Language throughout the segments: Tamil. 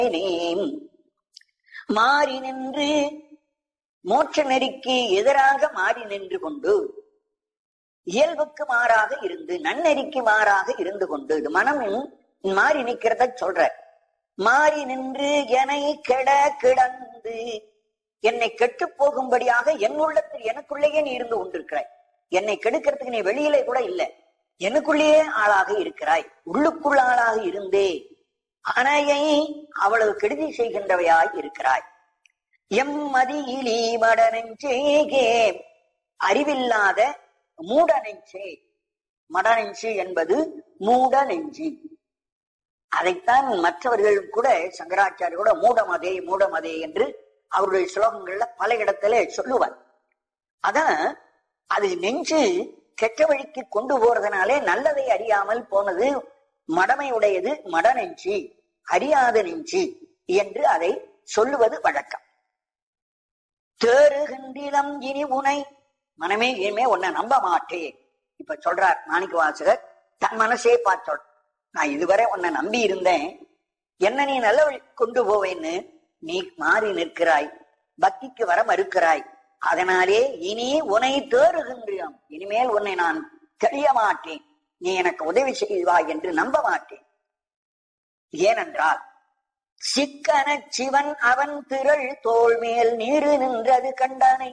நீம் மாறி நின்று மோட்ச நெறிக்கு எதிராக மாறி நின்று கொண்டு இயல்புக்கு மாறாக இருந்து நன்னெறிக்கு மாறாக இருந்து கொண்டு இது மனம் மாறி நிக்கிறத சொல்ற மாறி நின்று என்னை கெட கிடந்து என்னை கெட்டு போகும்படியாக என் உள்ளத்தில் எனக்குள்ளேயே நீ இருந்து கொண்டிருக்கிறாய் என்னை கெடுக்கிறதுக்கு நீ வெளியிலே கூட இல்லை எனக்குள்ளேயே ஆளாக இருக்கிறாய் உள்ளுக்குள்ள ஆளாக இருந்தே அணையை அவ்வளவு கெடுதி செய்கின்றவையாய் இருக்கிறாய் எம் மதியிலி மடனெஞ்சேகே அறிவில்லாத மூட நெஞ்சே மடநெஞ்சு என்பது மூட நெஞ்சு அதைத்தான் மற்றவர்கள் கூட சங்கராச்சாரிய கூட மூடமதே மூடமதே என்று அவருடைய ஸ்லோகங்கள்ல பல இடத்துல சொல்லுவார் அதான் அது நெஞ்சு கெட்ட வழிக்கு கொண்டு போறதுனாலே நல்லதை அறியாமல் போனது மடமையுடையது மடநெஞ்சு அறியாத நெஞ்சு என்று அதை சொல்லுவது வழக்கம் தேறுகின்றிலம் இனி உனை மனமே இனிமே உன்னை நம்ப மாட்டேன் இப்ப சொல்றார் மாணிக்க வாசகர் தன் மனசே பார்த்தோம் நான் இதுவரை உன்னை நம்பி இருந்தேன் என்ன நீ நல்ல வழி கொண்டு போவேன்னு நீ மாறி நிற்கிறாய் பக்திக்கு வர மறுக்கிறாய் அதனாலே இனி உன்னை தேறுகின்றான் இனிமேல் உன்னை நான் தெரிய மாட்டேன் நீ எனக்கு உதவி செய்வாய் என்று நம்ப மாட்டேன் ஏனென்றால் சிக்கன சிவன் அவன் திரள் தோல் மேல் நீரு நின்றது கண்டானை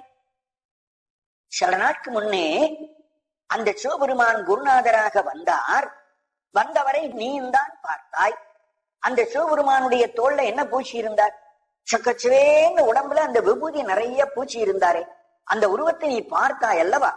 சில நாட்கு முன்னே அந்த சிவபெருமான் குருநாதராக வந்தார் வந்தவரை நீந்தான் பார்த்தாய் அந்த சிவபெருமானுடைய தோல்ல என்ன பூச்சி இருந்தார் சக்கச்சுவேங்க உடம்புல அந்த விபூதி நிறைய பூச்சி இருந்தாரே அந்த உருவத்தை நீ பார்த்தாய் அல்லவா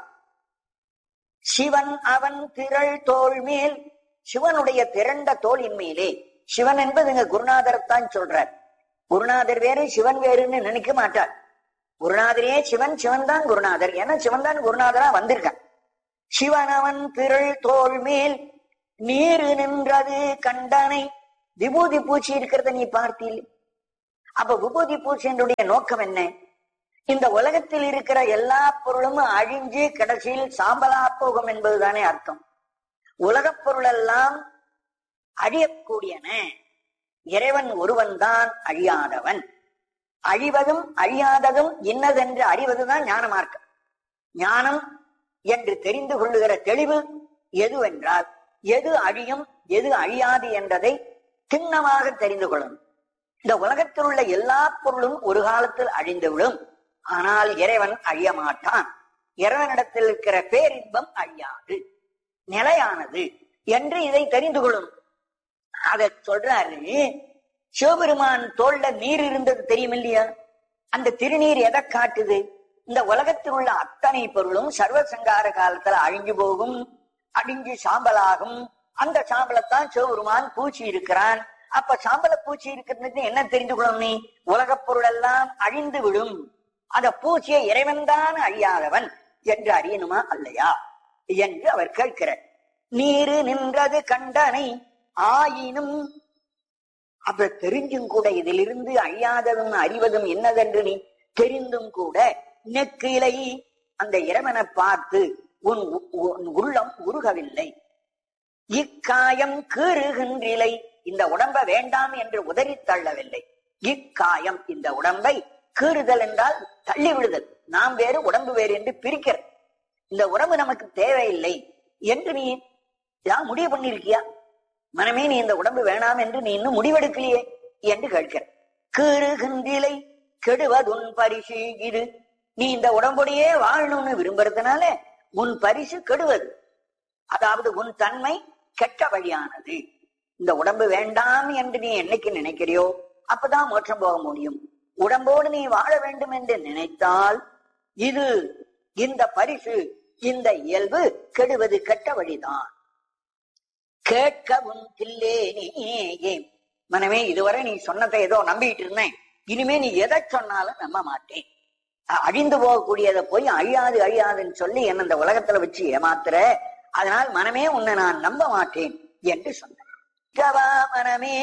சிவன் அவன் திரள் தோல் மேல் சிவனுடைய திரண்ட தோளின் மேலே சிவன் என்பது இங்க குருநாதரைத்தான் சொல்றார் குருநாதர் வேறு சிவன் வேறுன்னு நினைக்க மாட்டார் குருநாதரே சிவன் சிவன் தான் குருநாதர் ஏன்னா சிவன் தான் குருநாதரா வந்திருக்கான் சிவன் அவன் திரள் தோல் மேல் நீரு நின்றது கண்டனை விபூதி பூச்சி இருக்கிறத நீ பார்த்தீல் அப்ப விபூதி பூச்சியினுடைய நோக்கம் என்ன இந்த உலகத்தில் இருக்கிற எல்லா பொருளும் அழிஞ்சு கடைசியில் சாம்பலா போகும் என்பதுதானே அர்த்தம் உலகப் பொருள் எல்லாம் அழியக்கூடியன இறைவன் ஒருவன் தான் அழியாதவன் அழிவதும் அழியாததும் இன்னதென்று அறிவதுதான் ஞான மார்க்கம் ஞானம் என்று தெரிந்து கொள்ளுகிற தெளிவு எதுவென்றால் எது அழியும் எது அழியாது என்பதை திண்ணமாக தெரிந்து கொள்ளணும் இந்த உலகத்தில் உள்ள எல்லா பொருளும் ஒரு காலத்தில் அழிந்துவிடும் ஆனால் இறைவன் அழிய மாட்டான் இறைவனிடத்தில் இருக்கிற பேரின்பம் அழியாது நிலையானது என்று இதை தெரிந்து கொள்ளும் அத சொல்றாரு சிவபெருமான் தோல்ல நீர் இருந்தது தெரியும் இல்லையா அந்த திருநீர் எதை காட்டுது இந்த உலகத்தில் உள்ள அத்தனை பொருளும் சர்வசங்கார காலத்துல அழிஞ்சு போகும் அழிஞ்சு சாம்பலாகும் அந்த சாம்பலத்தான் சிவபெருமான் பூச்சி இருக்கிறான் அப்ப சாம்பல பூச்சி இருக்கிறது என்ன தெரிந்து கொள்ளும் நீ உலகப் பொருள் எல்லாம் அழிந்து விடும் அந்த பூச்சியை இறைவன்தான் அழியாதவன் என்று அறியணுமா அல்லையா என்று அவர் கேட்கிறார் நீரு நின்றது கண்டனை ஆயினும் அப்ப தெரிஞ்சும் கூட இதிலிருந்து அழியாததும் அறிவதும் என்னதென்று நீ தெரிந்தும் கூட நெக்கிலை அந்த இறைவனை பார்த்து உன் உன் உள்ளம் உருகவில்லை இக்காயம் கீறுகின்றிலை இந்த உடம்ப வேண்டாம் என்று உதறி தள்ளவில்லை இக்காயம் இந்த உடம்பை கீறுதல் என்றால் தள்ளி விடுதல் நாம் வேறு உடம்பு வேறு என்று பிரிக்கிறது இந்த உடம்பு நமக்கு தேவையில்லை என்று நீ ஏதாவது முடிவு பண்ணிருக்கியா மனமே நீ இந்த உடம்பு வேணாம் என்று நீ இன்னும் முடிவெடுக்கலையே என்று கேட்கிற கீறுகின்றிலை கெடுவதுன் பரிசு இது நீ இந்த உடம்புடையே வாழணும்னு விரும்புறதுனால உன் பரிசு கெடுவது அதாவது உன் தன்மை கெட்ட வழியானது இந்த உடம்பு வேண்டாம் என்று நீ என்னைக்கு நினைக்கிறியோ அப்பதான் மோட்சம் போக முடியும் உடம்போடு நீ வாழ வேண்டும் என்று நினைத்தால் இது இந்த பரிசு இந்த இயல்பு கெடுவது கெட்ட வழிதான் கேட்கவும் தில்லே நீ மனமே இதுவரை நீ சொன்னதை ஏதோ நம்பிட்டு இருந்தேன் இனிமே நீ எதை சொன்னாலும் நம்ப மாட்டேன் அ- அழிந்து போகக்கூடியதை போய் அழியாது அழியாதுன்னு சொல்லி என்ன இந்த உலகத்துல வச்சு ஏமாத்துற அதனால் மனமே உன்னை நான் நம்ப மாட்டேன் என்று சொன்னார் கிற்றவா மனமே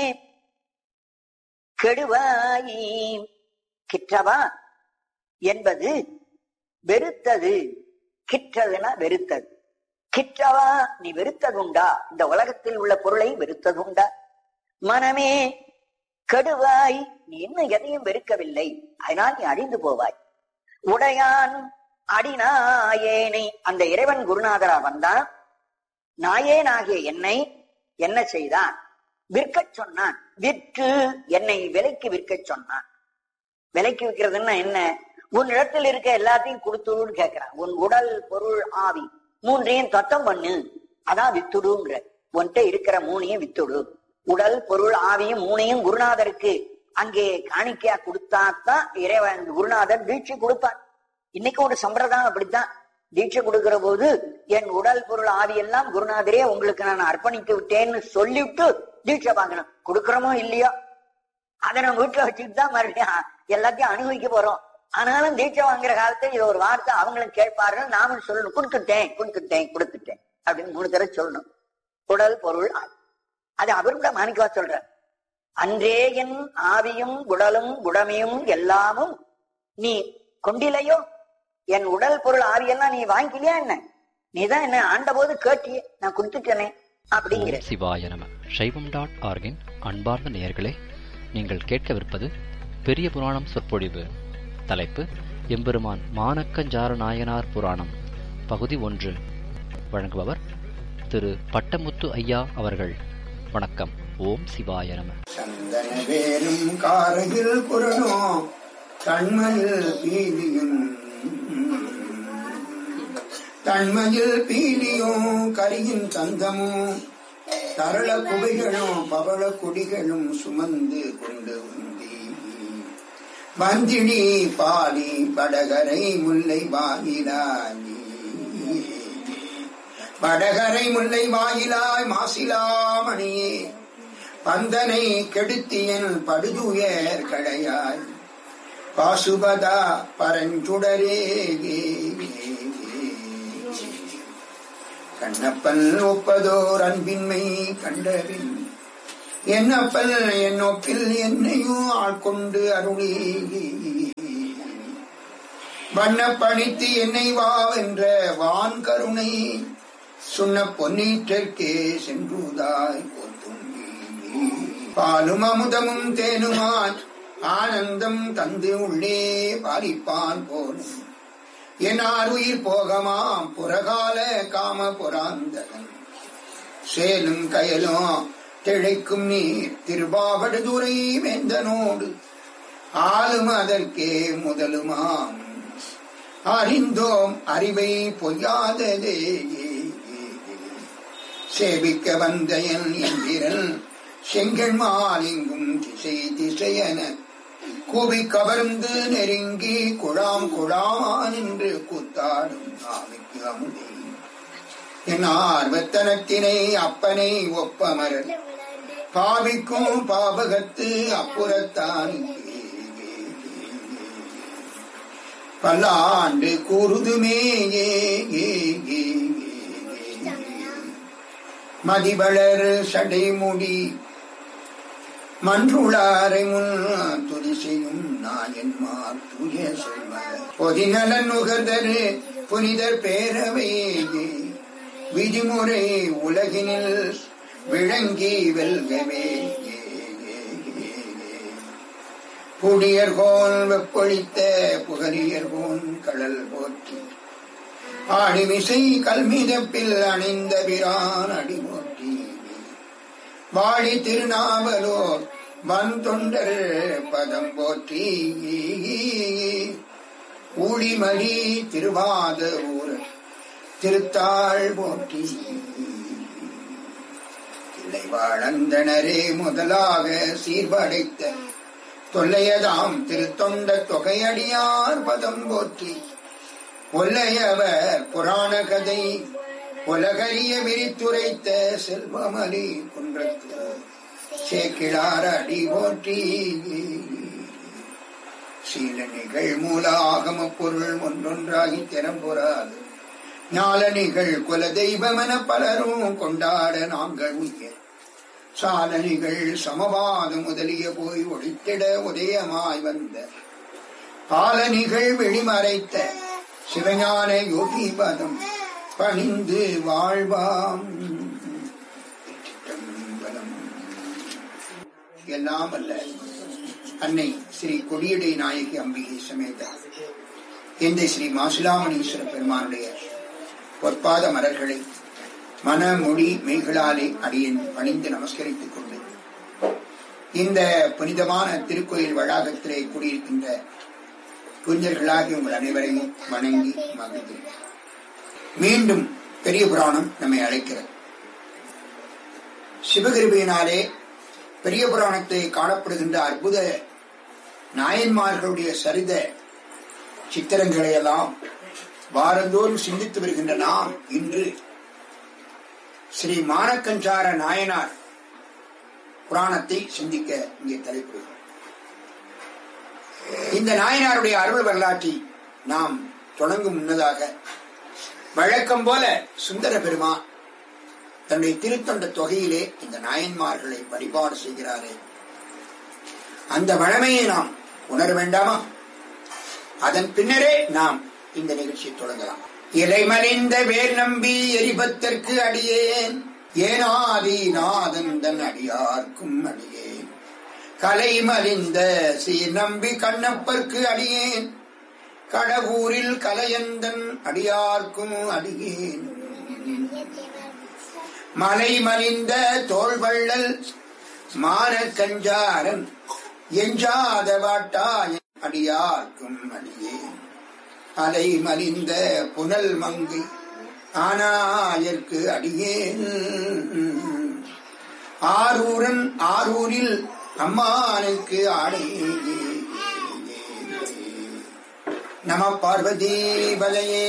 கெடுவாயி கிற்றவா என்பது வெறுத்தது கிற்றதுன்னா வெறுத்தது கிற்றவா நீ வெறுத்ததுண்டா இந்த உலகத்தில் உள்ள பொருளை வெறுத்ததுண்டா மனமே கெடுவாய் நீ இன்னும் எதையும் வெறுக்கவில்லை அதனால் நீ அழிந்து போவாய் உடையான் அடிநாயேனை அந்த இறைவன் குருநாதரா வந்தான் நாயேனாகிய என்னை என்ன செய்தான் விற்கச் சொன்னான் விற்று என்னை விலைக்கு விற்கச் சொன்னான் விலைக்கு விற்கிறதுன்னா என்ன உன் இடத்தில் இருக்க எல்லாத்தையும் கொடுத்துடுன்னு கேட்கிறான் உன் உடல் பொருள் ஆவி மூன்றையும் தத்தம் பண்ணு அதான் வித்துடுங்கிற உன்கிட்ட இருக்கிற மூணையும் வித்துடு உடல் பொருள் ஆவியும் மூணையும் குருநாதருக்கு அங்கே காணிக்கையா கொடுத்தாத்தான் இறைவன் குருநாதர் தீட்சை கொடுப்பார் இன்னைக்கு ஒரு சம்பிரதாயம் அப்படித்தான் தீட்சை கொடுக்கிற போது என் உடல் பொருள் ஆவி எல்லாம் குருநாதரே உங்களுக்கு நான் அர்ப்பணித்து விட்டேன்னு சொல்லிவிட்டு தீட்சை வாங்கணும் கொடுக்கறோமோ இல்லையோ அதை நம்ம வீட்டுல வச்சுட்டு தான் மறுபடியும் எல்லாத்தையும் அனுபவிக்க போறோம் ஆனாலும் தீட்சை வாங்குற காலத்துல இது ஒரு வார்த்தை அவங்களும் கேட்பார்கள் நாமும் சொல்லணும் கொடுத்துட்டேன் கொடுத்துட்டேன் கொடுத்துட்டேன் அப்படின்னு மூணு தடவை சொல்லணும் உடல் பொருள் ஆவி அது அவர்கிட்ட மாணிக்கவா சொல்றார் அன்றே என் ஆவியும் உடலும் உடமையும் எல்லாமும் நீ கொண்டிலையோ என் உடல் பொருள் ஆவியெல்லாம் நீ வாங்கிக்கலையா என்ன நீதான் என்ன ஆண்ட போது கேட்டியே நான் கொடுத்துட்டேனே அப்படிங்கிற ஓம் சிவாய நம சைவம் டாட் ஆர்கின் அன்பார்ந்த நேயர்களே நீங்கள் கேட்கவிருப்பது பெரிய புராணம் சொற்பொழிவு தலைப்பு எம்பெருமான் மானக்கஞ்சார நாயனார் புராணம் பகுதி ஒன்று வழங்குபவர் திரு பட்டமுத்து ஐயா அவர்கள் வணக்கம் ஓம் சிவாய நம சந்தன வேலும் காரையில் புறனோ தன்மையில் பீலியும் தன்மையில் பீலியும் கரியின் தந்தமும் தரள குவைகளும் பவள கொடிகளும் சுமந்து கொண்டு உந்தி வந்திடி பாடி படகரை முல்லை வாயிலாயி வடகரை முல்லை வாயிலாய் மாசிலாமணியே பந்தனை கெடுத்தியன் படுதுயர் கடையாய் பாசுபதா பரஞ்சுடரே கண்ணப்பன் ஒப்பதோர் அன்பின்மை கண்டபின் என்னப்பல் என்னொப்பில் என்னையும் ஆட்கொண்டு அருளே வண்ணப்பணித்து என்னை வா என்ற வான் கருணை சொன்ன பொன்னீற்றற்கே சென்றுதாய் போத்தும்பி பாலும் அமுதமும் தேனுமான் ஆனந்தம் தந்து உள்ளே பாலிப்பான் போலும் என் ஆறுயிர் போகமாம் புறகால காம புராந்தகன் சேலும் கயலும் திளைக்கும் நீர் திருவாவடுதுறை வேந்தனோடு ஆளும் அதற்கே முதலுமாம் அறிந்தோம் அறிவை பொய்யாததே சேவிக்க வந்த என் எந்திரன் செங்கல் மாலிங்கும் திசை திசையன கூவி கவர்ந்து நெருங்கி குழாம் குழான் என்று கூத்தாடும் நாளைக்கு அமுதே என் ஆர்வத்தனத்தினை அப்பனை ஒப்பமரர் பாவிக்கும் பாபகத்து அப்புறத்தான் பல்லாண்டு கூறுதுமே ஏ ஏ ஏ மதிவளர் சடைமுடி மன்றுளாரை முன் துதி செய்யும் நாயன்மார் தூய செல்வர் பொதிநலன் நுகர்தரு புனிதர் பேரவையே விதிமுறை உலகினில் விளங்கி வெல்கவே புடியர்கோன் வெப்பொழித்த புகரியர்கோன் கடல் போற்றி ஆடிமிசை கல்மிதப்பில் அணிந்த பிரான் அடிமோட்டி வாழி திருநாவலோர் வன் தொண்டர் பதம் போற்றி ஊழிமணி திருவாத ஊர் திருத்தாள் போற்றி தில்லைவாழந்தனரே முதலாக சீர்படைத்த தொல்லையதாம் திருத்தொண்ட தொகையடியார் பதம் போற்றி ஒல்லையவர் புராண கதை உலகறிய விரித்துரைத்த செல்வமலி குன்றத்து சேக்கிழார் அடி போற்றி சீலனிகள் மூல ஆகம பொருள் ஒன்றொன்றாகி திறம்புறாது ஞாலனிகள் குல தெய்வமென பலரும் கொண்டாட நாங்கள் உயர் சாலனிகள் சமவாத முதலிய போய் ஒழித்திட உதயமாய் வந்த பாலனிகள் வெளிமறைத்த சிவஞான யோகி பதம் பணிந்து வாழ்வாம் எல்லாம் அல்ல அன்னை ஸ்ரீ கொடியடை நாயகி அம்பிகை சமேத இந்த ஸ்ரீ மாசிலாமணீஸ்வர பெருமானுடைய பொற்பாத மலர்களை மன மொழி மெய்களாலே அடியேன் பணிந்து நமஸ்கரித்துக் கொண்டு இந்த புனிதமான திருக்கோயில் வளாகத்திலே கூடியிருக்கின்ற புஞ்சர்களாகி உங்கள் அனைவரையும் வணங்கி மகிழ்கிறேன் மீண்டும் பெரிய புராணம் நம்மை அழைக்கிறது சிவகிருபையினாலே பெரிய புராணத்தை காணப்படுகின்ற அற்புத நாயன்மார்களுடைய சரித சித்திரங்களை எல்லாம் வாரந்தோறும் சிந்தித்து வருகின்ற நாம் இன்று ஸ்ரீ மானக்கஞ்சார நாயனார் புராணத்தை சிந்திக்க இங்கே தலைப்படுகிறோம் இந்த நாயனாருடைய அருள் வரலாற்றை நாம் தொடங்கும் முன்னதாக வழக்கம் போல சுந்தர பெருமான் தன்னுடைய திருத்தொண்ட தொகையிலே இந்த நாயன்மார்களை வழிபாடு செய்கிறாரே அந்த வழமையை நாம் உணர வேண்டாமா அதன் பின்னரே நாம் இந்த நிகழ்ச்சியை தொடங்கலாம் இலைமறிந்த வேர் நம்பி எரிபத்திற்கு அடியேன் ஏனாதி நாதன் தன் அடியார்க்கும் அடியேன் கலை மறிந்த சீர் நம்பி கண்ணப்பர்க்கு அடியேன் கடவுரில் கலையந்தன் அடியார்க்கும் அடியேன் மலை மறிந்த தோள்வள்ளல் மான கஞ்சாரன் எஞ்சாத வாட்டாய அடியார்க்கும் அடியேன் அலை மறிந்த புனல் மங்கை ஆனாயற்கு அடியேன் ஆரூரன் ஆரூரில் அம்மானுக்கு ஆடை நம பார்வதி பதையே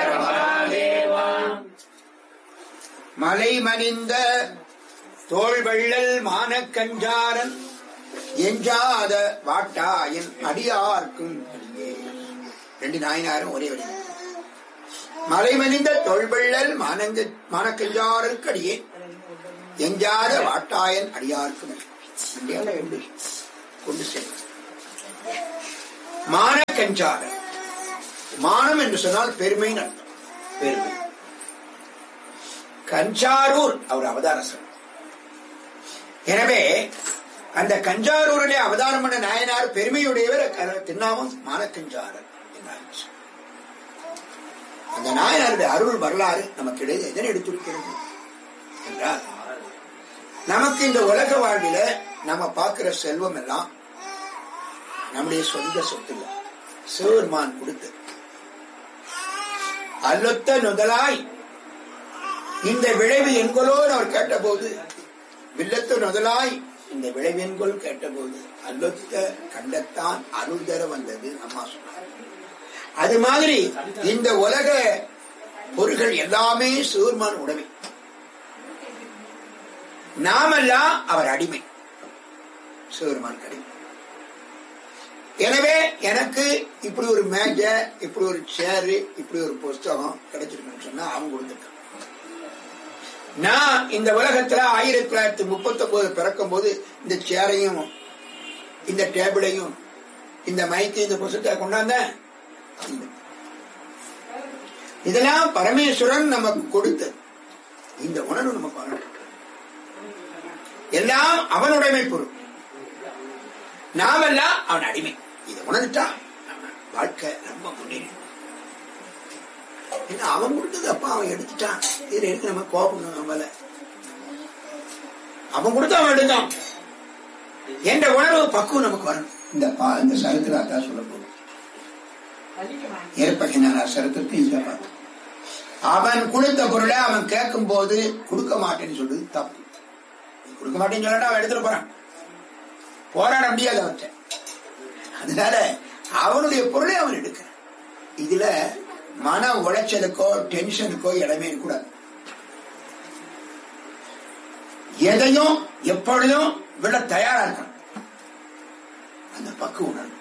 மலை மணிந்த தோள்வள்ளல் மானக்கஞ்சாரன் எஞ்சாத வாட்டாயன் அடியார்க்கும் அடியேன் ரெண்டு நாயனாரும் ஒரே வழி மலைமணிந்த தொல்வள்ளல் மானங்க மானக்கஞ்சாருக்கு அடியேன் எஞ்சாத வாட்டாயன் அடியார்க்கும் இந்தியாவில் எப்படி கொண்டு செல்லும் மானக்கஞ்சாரன் மானம் என்று சொன்னால் பெருமை அர்த்தம் பெருமை கஞ்சாரூர் அவர் அவதாரம் எனவே அந்த கஞ்சாரூரிலே அவதாரம் பண்ண நாயனார் பெருமையுடையவர் திருநாமம் மானக்கஞ்சாரர் அந்த நாயனாருடைய அருள் வரலாறு நமக்கு இடையே எதனை எடுத்துரைக்கிறது என்றால் நமக்கு இந்த உலக வாழ்வில நம்ம பார்க்கிற செல்வம் எல்லாம் நம்முடைய சொந்த சொத்து இல்லை சிவபெருமான் கொடுத்து அல்லொத்த நுதலாய் இந்த விளைவு என்கொலோன்னு அவர் கேட்டபோது வில்லத்து நுதலாய் இந்த விளைவு என்கொல் கேட்டபோது அல்லொத்த கண்டத்தான் அருள் தர வந்தது அம்மா சொன்னார் அது மாதிரி இந்த உலக பொருள்கள் எல்லாமே சிவருமான் உடமை நாமெல்லாம் அவர் அடிமை சிவருமான் அடிமை எனவே எனக்கு இப்படி ஒரு மேஜ இப்படி ஒரு சேரு இப்படி ஒரு புஸ்தகம் கிடைச்சிருக்குன்னு சொன்னா அவங்க கொடுத்துருக்காங்க நான் இந்த உலகத்துல ஆயிரத்தி தொள்ளாயிரத்தி முப்பத்தி ஒன்பது பிறக்கும் போது இந்த சேரையும் இந்த டேபிளையும் இந்த மைக்கு இந்த புஸ்தகத்தை கொண்டாந்தேன் இதெல்லாம் பரமேஸ்வரன் நமக்கு கொடுத்தது இந்த உணர்வு நமக்கு வரணும் எல்லாம் அவனுடைமை பொருள் நாமெல்லாம் அவன் அடிமை இதை உணர்ந்துட்டா வாழ்க்கை ரொம்ப முன்னேறி என்ன அவன் கொடுத்தது அப்பா அவன் எடுத்துட்டான் இதுல இருக்கு நம்ம கோபம் நம்மள அவன் கொடுத்து அவன் எடுத்தான் என்ற உணர்வு பக்குவம் நமக்கு வரணும் இந்த பா- இந்த சரத்துல அதான் சொல்ல போகும் ஏற்பகினான சரத்துக்கு இதை பார்த்தோம் அவன் கொடுத்த பொருளை அவன் கேட்கும் போது கொடுக்க மாட்டேன்னு சொல்றது தப்பு நீ கொடுக்க மாட்டேன்னு சொல்லட்டா அவன் எடுத்துட்டு போறான் போராட முடியாது அவற்றை அதனால அவனுடைய பொருளை அவன் எடுக்கிறான் இதுல மன உளைச்சலுக்கோ டென்ஷனுக்கோ இடமே கூடாது எதையும் எப்பொழுதும் விட தயாரா இருக்கணும் அந்த பக்கு உணர்வு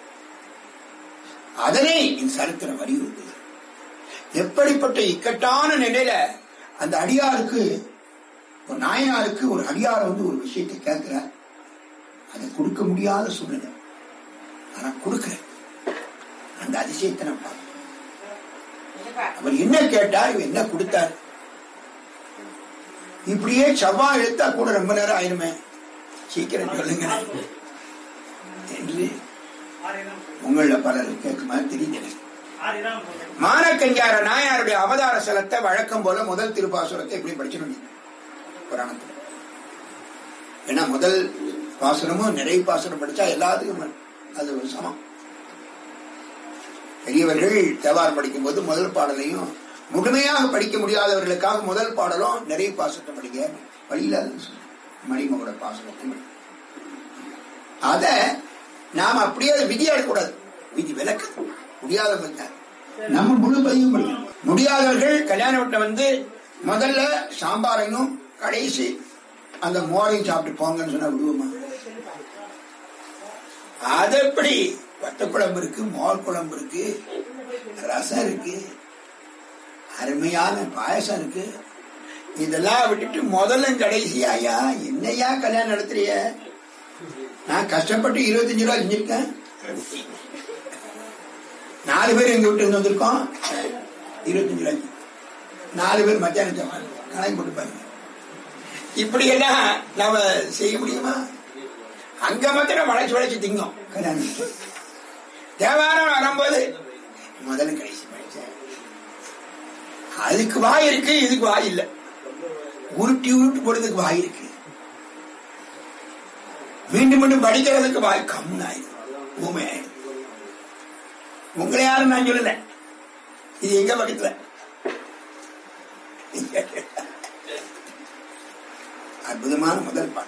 அதனை இந்த சரித்திரம் வலியுறுத்துகிறது எப்படிப்பட்ட இக்கட்டான நிலையில அந்த அடியாருக்கு ஒரு நாயனாருக்கு ஒரு அடியார் வந்து ஒரு விஷயத்தை கேட்கிறார் அதை கொடுக்க முடியாத சூழ்நிலை ஆனா கொடுக்கிறேன் அந்த அதிசயத்தை நான் பார்க்கிறேன் அவர் என்ன கேட்டார் இவர் என்ன கொடுத்தார் இப்படியே செவ்வாய் எடுத்தா கூட ரொம்ப நேரம் ஆயிருமே சீக்கிரம் சொல்லுங்க என்று உங்கள பலர் கேட்குமா தெரியல மானக்கஞ்சார நாயாருடைய அவதார ஸ்தலத்தை வழக்கம் போல முதல் திருப்பாசுரத்தை எப்படி படிச்சிடணும் புராணத்தில் ஏன்னா முதல் பாசுரமும் நிறைய பாசுரம் படிச்சா எல்லாத்துக்கும் அது ஒரு சமம் பெரியவர்கள் தேவாரம் படிக்கும் போது முதல் பாடலையும் முழுமையாக படிக்க முடியாதவர்களுக்காக முதல் பாடலும் நிறைய பாசுரத்தை படிக்க வழியில மணிமகோட பாசுரத்தை படிக்க அத நாம் அப்படியே அதை விதி எடுக்கக்கூடாது விதி விலக்கு முடியாதவங்க நம்ம முழு பதிவும் படிக்கணும் முடியாதவர்கள் கல்யாண வீட்டுல வந்து முதல்ல சாம்பாரையும் கடைசி அந்த மோரையும் சாப்பிட்டு போங்கன்னு சொன்னா விடுவோமா அது எப்படி வத்த குழம்பு இருக்கு மோர் குழம்பு இருக்கு ரசம் இருக்கு அருமையான பாயசம் இருக்கு இதெல்லாம் விட்டுட்டு முதல்ல கடைசி ஐயா என்னையா கல்யாணம் நடத்துறிய நான் கஷ்டப்பட்டு இருபத்தஞ்சு ரூபா செஞ்சிருக்கேன் நாலு பேர் எங்க வீட்டு இருந்து வந்திருக்கோம் இருபத்தஞ்சு ரூபாய்க்கு நாலு பேர் மத்தியானம் சாப்பாடு கணக்கு போட்டு பாருங்க இப்படி எல்லாம் நம்ம செய்ய முடியுமா அங்க மாத்திரம் வளைச்சு வளைச்சு திங்கும் கல்யாணம் தேவாரம் வரும்போது முதல்ல கடைசி படிச்சேன் அதுக்கு வாய் இருக்கு இதுக்கு வாய் இல்ல உருட்டி உருட்டு போடுறதுக்கு வாய் இருக்கு மீண்டும் மீண்டும் படிக்கிறதுக்கு வாய் கம்னாயிடும் ஊமை ஆயிடும் உங்களை யாரும் நான் சொல்லல இது எங்க பக்கத்துல அற்புதமான முதல் பாட்டு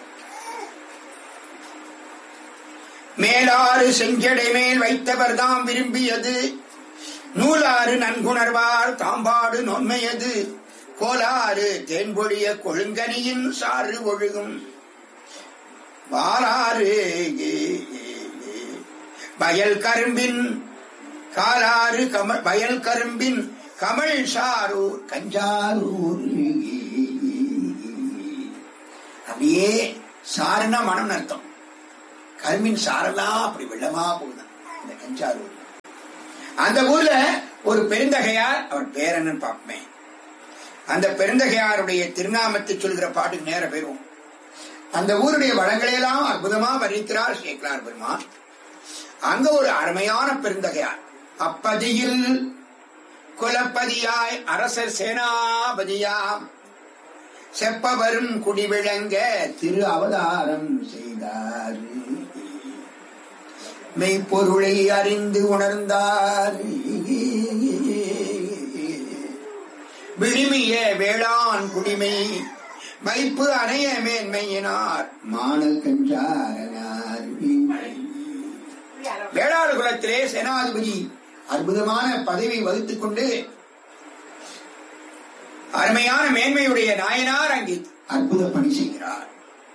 மேலாறு செஞ்சடை மேல் வைத்தவர் தாம் விரும்பியது நூலாறு நன்குணர்வார் தாம்பாடு நொன்மையது கோலாறு தேன்பொழிய கொழுங்கனியின் சாறு ஒழுகும் வாராறு வயல் கரும்பின் காலாறு கமல் வயல் கரும்பின் கமல் சாரூர் கஞ்சாரூர் அப்படியே சாருன்னா மனம் அர்த்தம் கரும்பின் சாரெல்லாம் அப்படி வெள்ளமா போகுது இந்த கஞ்சாரூர் அந்த ஊர்ல ஒரு பெருந்தகையார் அவர் பேர் என்னன்னு பார்ப்போமே அந்த பெருந்தகையாருடைய திருநாமத்தை சொல்கிற பாட்டுக்கு நேர பெறுவோம் அந்த ஊருடைய வளங்களையெல்லாம் அற்புதமா வர்ணிக்கிறார் சேக்கலார் பெருமான் அங்க ஒரு அருமையான பெருந்தகையார் அப்பதியில் குலப்பதியாய் அரசர் சேனாபதியாம் செப்பவரும் குடிவிளங்க திரு அவதாரம் செய்தார் மெய்ப்பொருளை அறிந்து உணர்ந்தார் விழுமிய வேளாண் குடிமை வைப்பு அணைய மேன்மையினார் மானல் கஞ்சாரனார் வேளாண் குலத்திலே சேனாதிபதி அற்புதமான பதவி வகித்துக் கொண்டு அருமையான மேன்மையுடைய நாயனார் அங்கே அற்புத பணி செய்கிறார்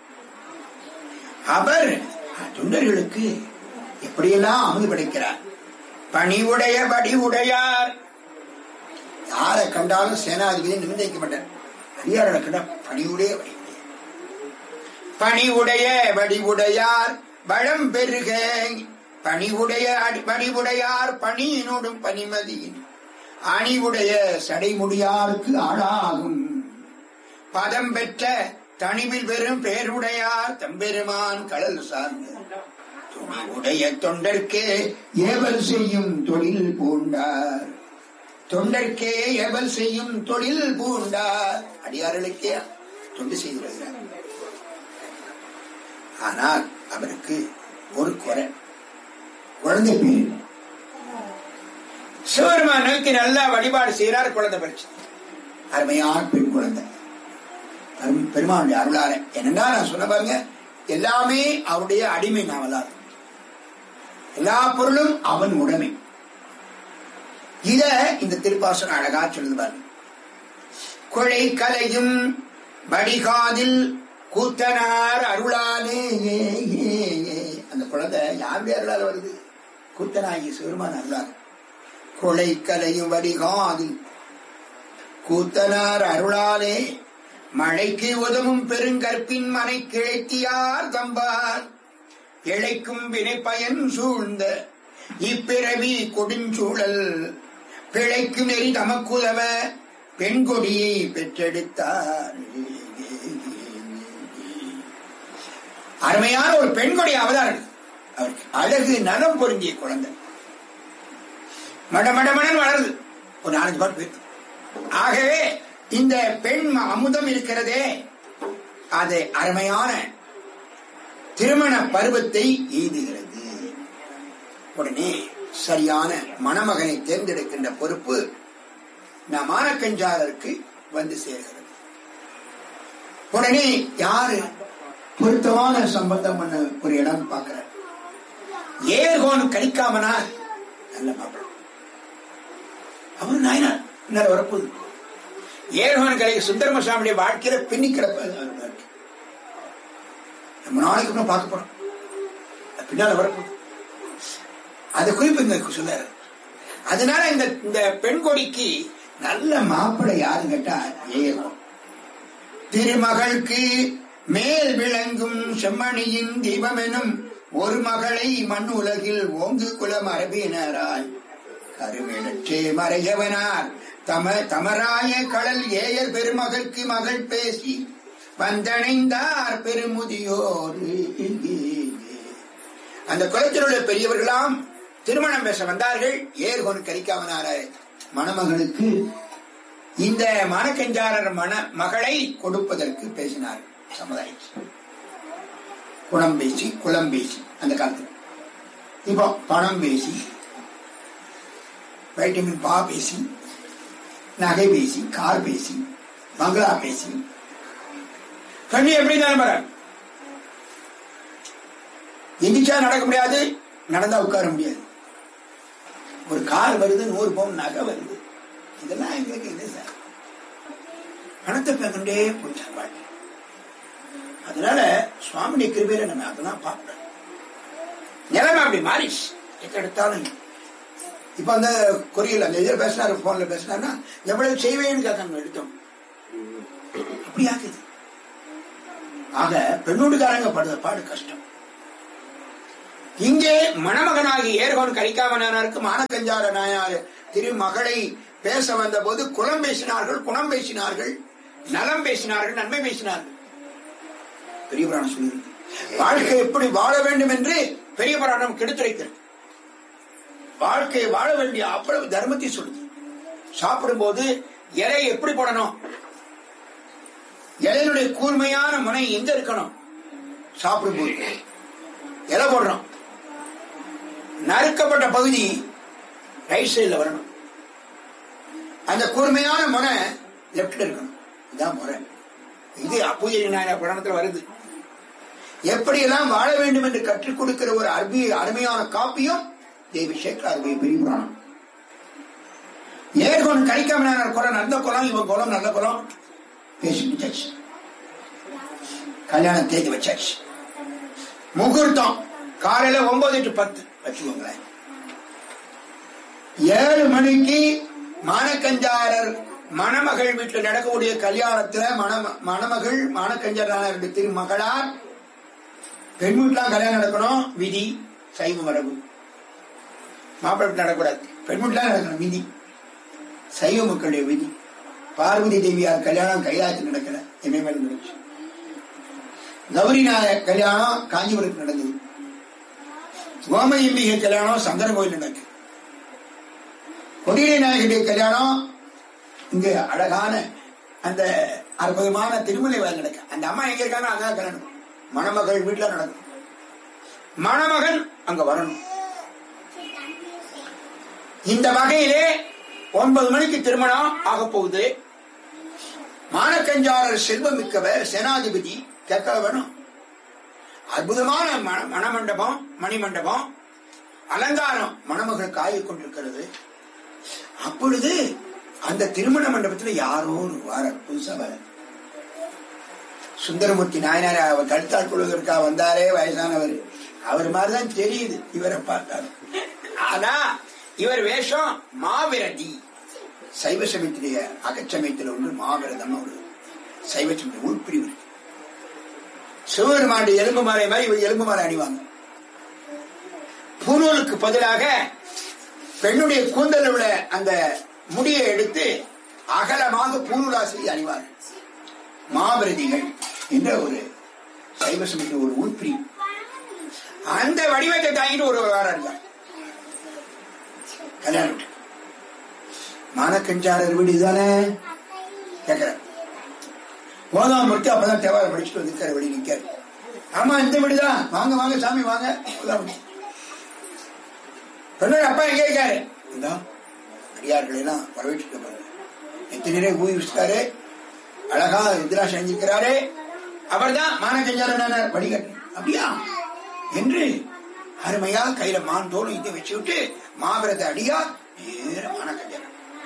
அவர் தொண்டர்களுக்கு எப்படியெல்லாம் அமுது படைக்கிறார் பணிவுடைய படி உடையார் யாரை கண்டாலும் சேனாதிபதி நிர்ணயிக்க மாட்டார் அடியாரை கண்ட பணிவுடைய வடி பணிவுடைய வடிவுடையார் வளம் பெருக பணிவுடைய பணிவுடையார் பணியினோடும் பனிமதியின் அணிவுடைய சடைமுடியாருக்கு ஆளாகும் பதம் பெற்ற தனிவில் பெறும் பேருடையார் தம்பெருமான் கடல் சார்ந்த துணிவுடைய தொண்டர்க்கே ஏவல் செய்யும் தொழில் பூண்டார் தொண்டர்க்கே ஏவல் செய்யும் தொழில் பூண்டார் அடியார்களுக்கே தொண்டு செய்து வருகிறார் ஆனால் அவருக்கு ஒரு குறை குழந்தை பேர் சிவருமான் நோக்கி நல்லா வழிபாடு செய்கிறார் குழந்தை பறிச்சு அருமையான பெண் குழந்தை பெருமானுடைய அருளார என்னன்னா நான் சொன்ன பாருங்க எல்லாமே அவருடைய அடிமை நாவலார் எல்லா பொருளும் அவன் உடைமை இத இந்த திருப்பாசனம் அழகா சொல்லுது பாருங்க கொழை கலையும் வடிகாதில் கூத்தனார் அருளாலே அந்த குழந்தை யாருடைய அருளால் வருது கூத்தனாகி சிவருமான் அருளால் கொலை கலையும் வடிகாதில் கூத்தனார் அருளாலே மழைக்கு உதவும் பெருங்கற்பின் மனை கிழைத்தியார் தம்பார் இழைக்கும் வினை பயன் சூழ்ந்த இப்பிறவி கொடுஞ்சூழல் பிழைக்கும் நெறி தமக்குதவ பெண் கொடியை பெற்றெடுத்தார் அருமையான ஒரு பெண்களுடைய அவதாரம் அவருக்கு அழகு நலம் பொருந்திய குழந்தை மட மட மடன் வளருது ஒரு நாலஞ்சு பாட்டு போயிருக்கு ஆகவே இந்த பெண் அமுதம் இருக்கிறதே அது அருமையான திருமண பருவத்தை எய்துகிறது உடனே சரியான மணமகனை தேர்ந்தெடுக்கின்ற பொறுப்பு நம் மானக்கஞ்சாரருக்கு வந்து சேர்கிறது உடனே யாரு பொருத்தமான சம்பந்தம் பண்ண ஒரு இடம் பார்க்கிற ஏகோன் கணிக்காமனா நல்ல மாப்பிள்ளை அவரு நாயனார் இன்னொரு வரப்போகுது ஏகோன் கலை சுந்தரமசாமியுடைய வாழ்க்கையில பின்னி கிடப்பது அவர் வாழ்க்கை. ரொம்ப நாளைக்கு அப்புறம் பார்க்க போறோம் அது பின்னால வரப்போகுது அந்த குறிப்பு இங்க சொன்னாரு அதனால இந்த இந்த பெண் கொடிக்கு நல்ல மாப்பிள்ளை யாருன்னு கேட்டா ஏகம் திருமகளுக்கு மேல் விளங்கும் செம்மணியின் தீபமெனும் ஒரு மகளை மண் உலகில் ஓங்கு குலம் அரபியினராய் கருவேடற்றே மறையவனார் தம தமராய கடல் ஏயர் பெருமகற்கு மகள் பேசி வந்தணைந்தார் பெருமுதியோர் அந்த குலத்திலுள்ள பெரியவர்களாம் திருமணம் பேச வந்தார்கள் ஏர்கொன் கரிக்காமனார மணமகளுக்கு இந்த மானக்கஞ்சாரர் மன மகளை கொடுப்பதற்கு பேசினார் சமுதாயம் குணம் பேசி குளம் பேசி அந்த காலத்துல இப்போ பணம் பேசி வைட்டமின் பா பேசி நகை பேசி கார் பேசி பங்களா பேசி கண்ணி எப்படி நிலமற எந்திரிச்சா நடக்க முடியாது நடந்தா உட்கார முடியாது ஒரு கார் வருது நூறு பவுன் நகை வருது இதெல்லாம் எங்களுக்கு என்ன சார் பணத்தை பேக்கண்டே போயிட்டார் வாழ்க்கை அதனால சுவாமியுடைய கிருபையில நம்ம அதெல்லாம் பார்க்கணும் நிலைமை அப்படி மாறிச்சு எங்க எடுத்தாலும் இப்ப அந்த கொரியல் அந்த இதில் பேசினாரு போன்ல பேசினாருன்னா எவ்வளவு செய்வேன்னு கேட்காங்க எடுத்தோம் அப்படி ஆகுது ஆக பெண்ணோடுக்காரங்க படுற பாடு கஷ்டம் இங்கே மணமகனாகி ஏர்கோன் கரிக்காமனாருக்கு மானக்கஞ்சார நாயார் திருமகளை பேச வந்த போது குலம் பேசினார்கள் குணம் பேசினார்கள் நலம் பேசினார்கள் நன்மை பேசினார்கள் பெரிய புராணம் சொல்லுது வாழ்க்கை எப்படி வாழ வேண்டும் என்று பெரிய புராணம் கெடுத்துரைக்கிறது வாழ்க்கையை வாழ வேண்டிய அவ்வளவு தர்மத்தை சொல்லுது சாப்பிடும் போது இலையை எப்படி போடணும் இலையினுடைய கூர்மையான முனை எங்க இருக்கணும் சாப்பிடும் போது இலை போடுறோம் நறுக்கப்பட்ட பகுதி ரைட் சைடுல வரணும் அந்த கூர்மையான முனை லெப்ட்ல இருக்கணும் இதான் முறை இது அப்பூஜை நாயன புராணத்தில் வருது எப்படியெல்லாம் வாழ வேண்டும் என்று கற்றுக் கொடுக்கிற ஒரு அருமை அருமையான காப்பியம் தேவி சேகர் அருமை பெரிய புராணம் ஏர்கொண்டு கணிக்காமனார் குலம் நல்ல குலம் இவன் குலம் நல்ல குலம் பேசி முடிச்சாச்சு கல்யாணம் தேதி வச்சாச்சு முகூர்த்தம் காலையில ஒன்பது டு பத்து வச்சுக்கோங்களேன் ஏழு மணிக்கு மானக்கஞ்சாரர் மணமகள் வீட்டில் நடக்கக்கூடிய கல்யாணத்துல மண மணமகள் மானக்கஞ்சாரர் திருமகளார் பெண் வீட்டுலாம் கல்யாணம் நடக்கணும் விதி சைவ மரபு மாப்பிள்ளை வீட்டுல நடக்கக்கூடாது பெண் வீட்டுலாம் நடக்கணும் விதி சைவ மக்களுடைய விதி பார்வதி தேவியார் கல்யாணம் கைலாயத்தில் நடக்கல இமயமலை நடந்துச்சு கௌரி நாயக் கல்யாணம் காஞ்சிபுரத்தில் நடந்தது கோமயம்பிகை கல்யாணம் சங்கர கோயில் நடக்கு கொடியை நாயகனுடைய கல்யாணம் இங்க அழகான அந்த அற்புதமான திருமலை வாயில் நடக்க அந்த அம்மா எங்க இருக்காங்க அங்க கல்யாணம் மணமகள் வீட்டுல நடக்கும் மணமகன் அங்க வரணும் இந்த வகையிலே ஒன்பது மணிக்கு திருமணம் ஆக போகுது மானக்கஞ்சாரர் செல்வம் மிக்கவர் சேனாதிபதி கேட்க வேணும் அற்புதமான மண- மணமண்டபம் மணிமண்டபம் அலங்காரம் மணமகள் காய கொண்டிருக்கிறது அப்பொழுது அந்த திருமண மண்டபத்துல யாரோ ஒரு வார புதுசா வர சுந்தரமூர்த்தி நாயனார் அவர் கழுத்தாள் கொள்வதற்காக வந்தாரே வயசானவர் அவர் மாதிரிதான் தெரியுது இவரை பார்த்தாரு ஆனா இவர் வேஷம் மாவிரதி சைவ சமயத்திலேய அகச்சமயத்தில் ஒன்று மாவிரதம் ஒரு சைவ சமய உள்பிரிவு இருக்கு. சிவபெருமானுடைய எலும்பு மாலை மாதிரி இவர் எலும்பு மாலை அணிவாங்க பூநூலுக்கு பதிலாக பெண்ணுடைய கூந்தல் உள்ள அந்த முடியை எடுத்து அகலமாக பூநூலாசி அணிவார் மாவிரதிகள் என்ற ஒரு கைவசம் இருந்த ஒரு உள்பிரி அந்த வடிவத்தை தாங்கிட்டு ஒரு வாரம் இருந்தார் கல்யாணம் வீட்டுக்கு. மானக்கஞ்சாரர் வீடு இதுதானே கேட்கிறார் போதாம் மட்டும் அப்பதான் தேவாரம் படிச்சுட்டு வந்து வெளியே நிக்காரு ஆமா இந்த வீடுதான் வாங்க வாங்க சாமி வாங்க போதாம் வீடு. சொன்னாரு அப்பா எங்க இருக்காரு இந்தா அடியார்கள் எல்லாம் வரவேற்று பாருங்க எத்தனை நேரம் ஊதி வச்சுட்டாரு அழகா ருத்ராட்சம் அணிஞ்சிருக்கிறாரு அவர்தான் மானக்கஞ்சாரனான வடிகட்டு அப்படியா என்று அருமையா கையில மான் தோலும் இதை வச்சு விட்டு மாவிரத அடியா நேர மானக்கஞ்சாரன்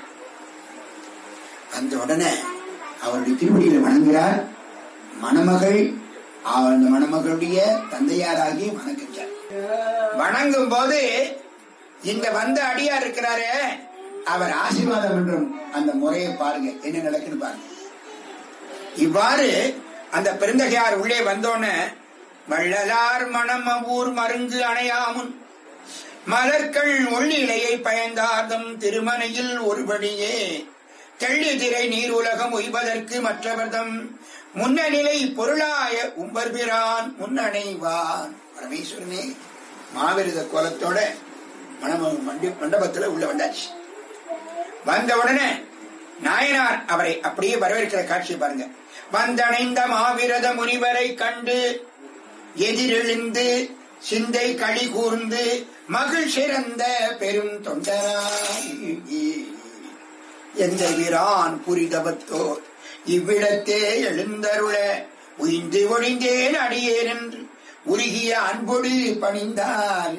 அந்த உடனே அவருடைய திருவடிகளை வணங்குகிறார் மணமகள் அந்த மணமகளுடைய தந்தையாராகி வணக்கஞ்சார் வணங்கும் போது இந்த வந்த அடியார் இருக்கிறாரே அவர் ஆசீர்வாதம் என்றும் அந்த முறையை பாருங்க என்ன நடக்குன்னு பாருங்க இவ்வாறு அந்த பெருந்தகையார் உள்ளே வந்தோன்னு வள்ளலார் மணம் ஊர் மருங்கு அணையாமுன் மலர்கள் ஒள்ளிலையை பயந்தார்தம் திருமனையில் ஒருபடியே தெள்ளி திரை நீர் உலகம் உய்வதற்கு மற்றவர்தம் முன்னநிலை பொருளாய உம்பர்பிரான் முன்னணைவான் பரமேஸ்வரனே மாவிரத கோலத்தோட மணம மண்டி மண்டபத்துல உள்ள வந்தாச்சு வந்த உடனே நாயனார் அவரை அப்படியே வரவேற்கிற காட்சியை பாருங்க வந்தணைந்த மாவிரத முனிவரை கண்டு எதிரெழுந்து சிந்தை களி கூர்ந்து மகிழ் சிறந்த பெரும் தொண்டராய் எந்த வீரான் புரிதவத்தோர் இவ்விடத்தே எழுந்தருள உயிந்து ஒழிந்தேன் அடியேன் என்று உருகிய அன்பொடு பணிந்தார்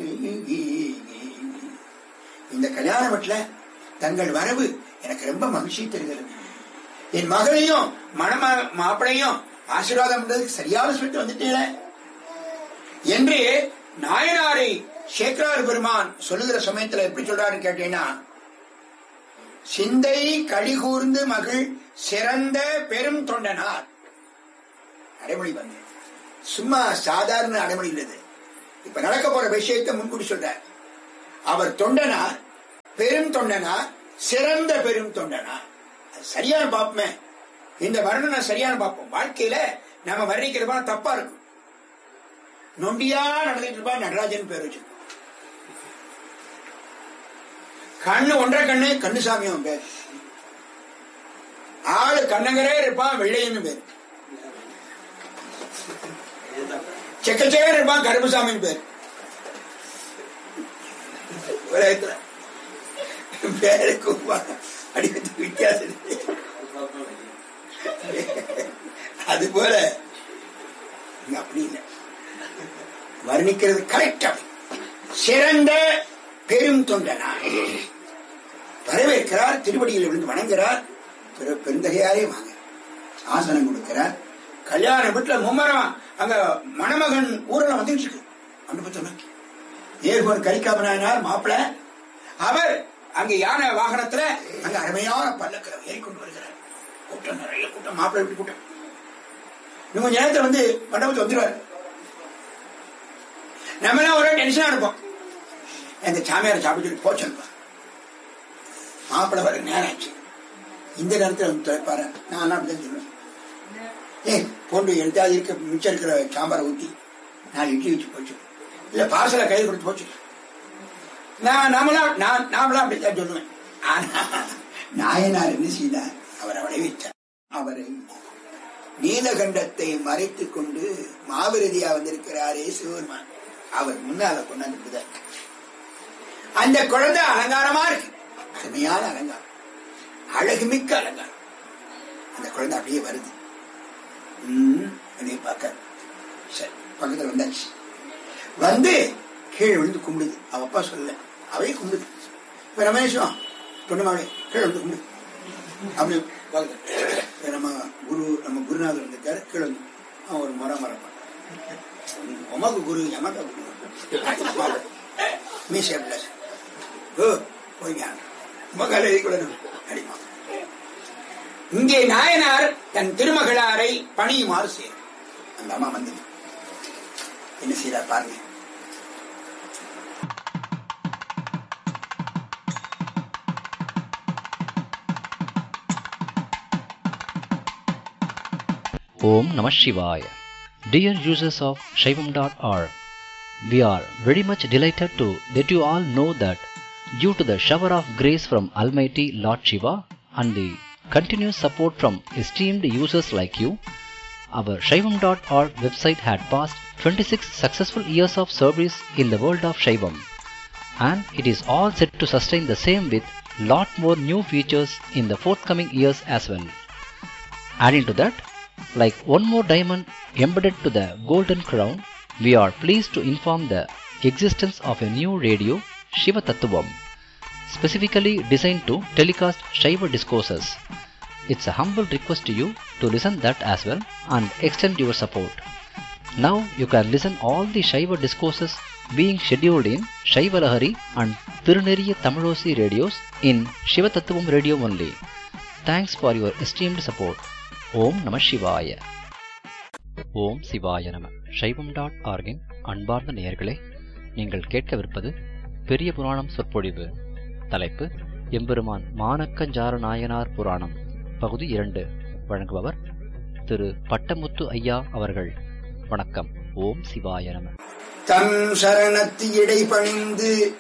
இந்த கல்யாண வீட்டுல தங்கள் வரவு எனக்கு ரொம்ப மகிழ்ச்சி தருகிறது என் மகளையும் மணம மாப்பிளையும் ஆசீர்வாதம் பண்றதுக்கு சரியான சொல்லிட்டு வந்துட்டீங்களே என்று நாயனாரை சேக்கரார் பெருமான் சொல்லுகிற சமயத்துல எப்படி சொல்றாருன்னு கேட்டீங்கன்னா சிந்தை கழிகூர்ந்து மகிழ் சிறந்த பெரும் தொண்டனார் அடைமொழி வந்து சும்மா சாதாரண அடைமொழி இல்லது இப்ப நடக்க போற விஷயத்தை முன்கூட்டி சொல்றார் அவர் தொண்டனார் பெரும் தொண்டனார் சிறந்த பெரும் தொண்டனார் அது சரியான பாப்பமே இந்த வர்ணனை சரியான பார்ப்போம் வாழ்க்கையில நம்ம வர்ணிக்கிறப்பா தப்பா இருக்கும் நொண்டியா நடந்துட்டு இருப்பா நடராஜன் பேர் வச்சிருக்கோம் கண்ணு ஒன்றரை கண்ணு கண்ணுசாமி அவன் பேர் ஆளு கண்ணங்கரே இருப்பான் வெள்ளையன்னு பேர் செக்கச்சேர் இருப்பான் கருப்புசாமின்னு பேர் உலகத்துல பேருக்கு அடிக்கடி வித்தியாசம் இருக்கு. அது போல இங்க அப்படி இல்லை வர்ணிக்கிறது கரெக்டா சிறந்த பெரும் தொண்டனா வரவேற்கிறார் திருவடியில் விழுந்து வணங்குகிறார் பெரு- பெருந்தகையாரே வாங்க ஆசனம் கொடுக்கிறார் கல்யாண வீட்டுல மும்மரம் அங்க மணமகன் ஊரில் வந்துட்டு இருக்கு மண்டபத்தை நோக்கி ஏர்கோன் கரிக்காமனார் மாப்பிள்ள அவர் அங்க யானை வாகனத்துல அங்க அருமையான பல்லக்கிற ஏறி கொண்டு வருகிறார் கூட்டம் நிறைய கூட்டம் மாப்பிள்ளை வீட்டு கூட்டம் இன்னும் கொஞ்ச நேரத்துல வந்து மண்டபத்தை வந்துருவார் நம்ம எல்லாம் ஒரே டென்ஷனா இருப்போம் எங்க சாமியார் சாப்பிட்டு போச்சு மாப்பிள்ளை வர நேரம் ஆச்சு இந்த நேரத்துல வந்து துவைப்பாரு நான் அப்படிதான் சொல்லுவேன் ஏய் போண்டு எடுத்தாது இருக்க மிச்சம் இருக்கிற சாம்பாரை ஊத்தி நான் இட்லி வச்சு போச்சு இல்ல பார்சலை கையில் கொடுத்து போச்சு நான் நாமளாம் நான் நாமளாம் அப்படித்தான் சொல்லுவேன் ஆனா நாயனார் என்ன செய்தார் அவர் அவளை வைத்தார் அவரை நீலகண்டத்தை மறைத்துக் கொண்டு மாவிரதியா வந்திருக்கிறாரே சிவருமான் அவர் முன்னால கொண்டாந்து அந்த குழந்தை அலங்காரமா இருக்கு அருமையான அலங்காரம் அழகுமிக்க அலங்காரம் அந்த குழந்தை அப்படியே வருது ம், அப்படியே பார்க்க சரி பக்கத்துல வந்தாச்சு வந்து கீழே விழுந்து கும்பிடுது அவ அப்பா சொல்ல அவையே கும்பிடுது இப்ப ரமேஷும் பொண்ணுமாவே கீழே விழுந்து கும்பிடு அப்படி பக்கத்துல. இப்ப நம்ம குரு நம்ம குருநாதர் வந்திருக்காரு கீழே வந்து அவன் ஒரு மரம் மரம் உமக்கு குரு எமக்க குரு மீசை அப்படில ஓ போய்ங்க உமக்கால எழுதி கூட அடிமா இங்கே நாயனார் தன் திருமகளாரை பணியுமாறு செய்யும் அந்த அம்மா வந்து என்ன செய்யறார் பாருங்க ஓம் நம சிவாய Dear users of Shaivam.org, we are very much delighted to let you all know that due to the shower of grace from Almighty Lord Shiva and the continuous support from esteemed users like you, our Shaivam.org website had passed 26 successful years of service in the world of Shaivam and it is all set to sustain the same with lot more new features in the forthcoming years as well. Adding to that, like one more diamond embedded to the golden crown, we are pleased to inform the existence of a new radio, Shiva Tattvam, specifically designed to telecast Shiva discourses. It's a humble request to you to listen that as well and extend your support. Now you can listen all the Shiva discourses being scheduled in Shiva Lahari and Tiruneriya Tamilosi radios in Shiva Tattvam radio only. Thanks for your esteemed support. ஓம் நம சிவாய ஓம் சிவாய நம சைவம் டாட் ஆர்கின் அன்பார்ந்த நேயர்களே நீங்கள் கேட்கவிருப்பது பெரிய புராணம் சொற்பொழிவு தலைப்பு எம்பெருமான் மானக்கஞ்சார நாயனார் புராணம் பகுதி இரண்டு வழங்குபவர் திரு பட்டமுத்து ஐயா அவர்கள் வணக்கம் ஓம் சிவாய நம தன் சரணத்து இடை பணிந்து